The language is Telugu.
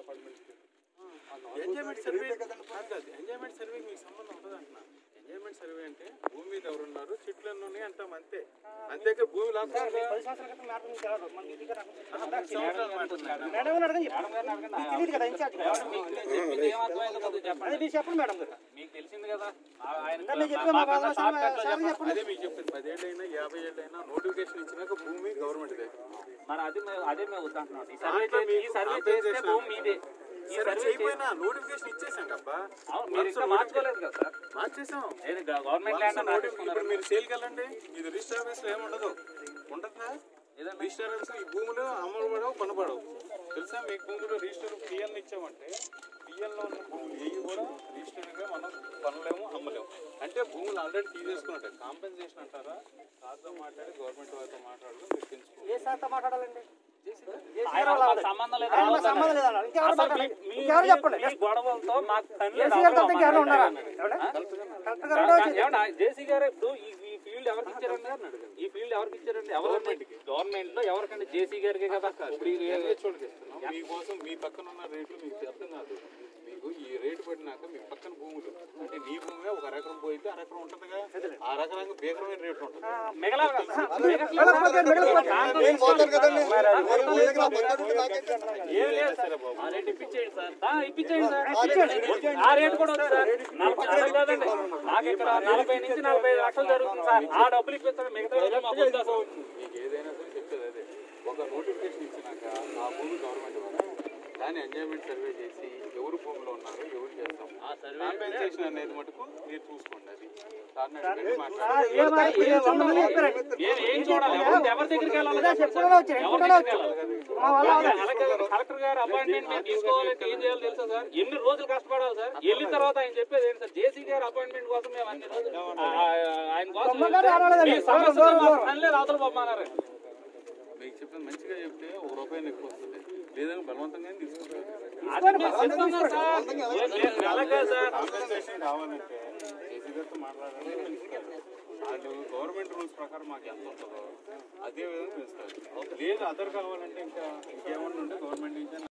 ఎంజాయ్మెంట్ సర్వే కాదు కాదు ఎంజాయ్మెంట్ సర్వే మీకు సంబంధం ఉంటుంది అంటున్నా ఎంజాయ్మెంట్ సర్వే అంటే భూమి మీద ఎవరున్నారు చెట్లు ఎన్ని ఉన్నాయి అంటాం అంతే అంతేకా భూమి లాక్కుండా పది సంవత్సరాల క్రితం మ్యాటర్ నుంచి రాదు. మన ఇంటికి రాదు. సంవత్సరాలు మాట్లాడుతున్నారు. మేడం గారిని అడగండి. మీకు తెలియదు కదా ఇన్ఛార్జ్ కదా. చెప్పింది ఏమర్థమైందో కొద్దిగా అదే చెప్పండి మీరు చెప్పండి మేడం గారు మీకు తెలిసింది కదా ఆ- ఆయన ఇంకా మీరు చెప్పే మా బాధ సార్ సార్ చెప్పండి అదే మీకు చెప్పింది పదేళ్ళైనా యాభై ఏళ్ళైనా నోటిఫికేషన్ ఇచ్చినాక భూమి గవర్నమెంట్ మరి అది మేము అదే మేము వద్దంటున్నాం ఈ సర్వే దాంట్లో చేసి- ఈ మీకు సర్వే compensation చేస్తే భూమి మీదే ఈ సరే సర్వే చేసి- చేయకపోయినా నోటిఫికేషన్ ఇచ్చేసాం కబ్బా అవును, మీరు ఇంకా మార్చుకోలేదు కదా సార్ మార్చేసాం ఏది గవర్నమెంట్ ల్యాండ్ అని రాసేసుకున్నారు ఇప్పుడు మీరు సేల్కి వెళ్ళండి ఇది రిజిస్టర్ ఆఫీస్ లో ఏముండదు ఉంటుందా రిజిస్టర్ ఆఫీస్ ఈ భూములు అమలు పడవు పనపడవు తెలుసా మీకు భూములు రిజిస్టర్ పిఎల్ ఇచ్చామంటే పిఎల్ లో ఉన్న భూములు ఏవి కూడా రిజిస్టర్ గా మనం పనులేము అమ్మలేము అంటే భూములు ఆల్రెడీ తీసేసుకున్నట్టే కాంపెన్సేషన్ అంటారా సార్తో మాట్లాడి గవర్నమెంట్ వారితో మాట్లాడడం మీరు తెలుసుకోవాలి ఏ సార్తో మాట్లాడాలండి ఆయన మాకు సంబంధం లేదు ఆయన మాకు సంబంధం లేదు అన్నారు. ఇంకెవరు అసలు మాట్లాడాలి? మీ- మీ- ఇంకెవరు చెప్పండి మీ గొడవలతో మాకు పని లేదు, ఏసీ గారు తప్ప అవసరం ఇంకెవరు ఉన్నారా మాట్లాడండి. ఎవడా? ఆ? కలెక్టర్ గారు కూడా వచ్చి- ఏమన్నా జేసీ గారు ఇప్పుడు ఈ ఈ ఫీల్డ్ ఎవరికి ఇచ్చారండి ఈ ఫీల్డ్ ఎవరికి ఇచ్చారండి ఎవరండి గవర్నమెంట్ లో ఎవరికండి జేసీ గారికి కదా ఇప్పుడు ఈ- చూడకి ఇస్తున్నాం మీకోసం మీ పక్కన ఉన్న రేట్లు మీకు అర్థం కాదు మీకు ఈ రేటు పడినాక మీ పక్కన భూములు అంటే నీ భూమి ఒక అరెకరం పోయితే అరెకరం ఉంటుందిగా ఆ రకరంగా భీకరమైన రేటు ఉంటుంది మిగలా మిగలకపోతే మిగలకపోతే నేను పోతాను కదండి నేను పోయేది నా పక్కన ఉంటే నాకేం చేస్తాను? ఏం లేదు సార్ ఆ రేట్ ఇప్పించేయండి సార్ ఆ, ఇప్పించేయండి సార్ ఆ రేట్ కూడా ఉంది సార్ నలభై అలా కాదండి నాకు ఇక్కడ నలభై నుంచి నలభై ఐదు లక్షలు జరుగుతుంది సార్ ఆ డబ్బులు ఇప్పిస్తాను మిగతా డబ్బులు మాకు వద్దు అసలు. మీకు ఏదైనా సరే చెప్పేది అదే ఒక నోటిఫికేషన్ ఇచ్చినాక ఆ భూమి గవర్నమెంట్ వారు దాన్ని ఎంజాయ్మెంట్ సర్వే చేసి ఎవరు భూమిలో ఉన్నారు ఎవరు చేస్తాం కాంపెన్సేషన్ అనేది మటుకు మీరు చూసుకోండి అది సార్ని అడిగి మాట్లాడండి ఏ మాట ఏ వంద మంది చెప్పారండి. ఏం ఏం చూడాలి ఎవరు- ఎవరి దగ్గరికి వెళ్ళాలి అదే చెప్పుకుంటూనే వచ్చారు, చెప్పుకుంటూనే వచ్చారు. మా వల్ల అలాగే అలాగే కలెక్టర్ గారు అపాయింట్మెంట్ మేము తీసుకోవాలంటే ఏం చేయాలో తెలుసా సార్ ఎన్ని రోజులు కష్టపడాలి సార్ వెళ్ళిన తర్వాత ఆయన చెప్పేది ఏంటి సార్ జేసీ గారు అపాయింట్మెంట్ కోసం మేము అన్ని రోజులు ఆ, ఆయన కోసం తొందరగా రావాలండి. మీ సమస్య దూరం, దూరం. మాకు పని లేదు అవతల పంపమన్నారు మీకు చెప్పిన మంచిగా చెప్తే ఒక రూపాయి ఎక్కువ వస్తుంది లేదంటే బలవంతంగా తీసుకుంటారు అది మేము చెప్తున్నాం సార్ లేదు, లేదు, అలాగే సార్ కాంపెన్సేషన్ కావాలంటే కేసీ గారితో మాట్లాడాలి వాళ్ళు గవర్నమెంట్ రూల్స్ ప్రకారం మాకు ఎంత ఉంటుందో అదే విధంగా పెంచుతారు లేదు అదర్ కావాలంటే ఇంకా ఇంకేమన్నా ఉంటే గవర్నమెంట్ నుంచి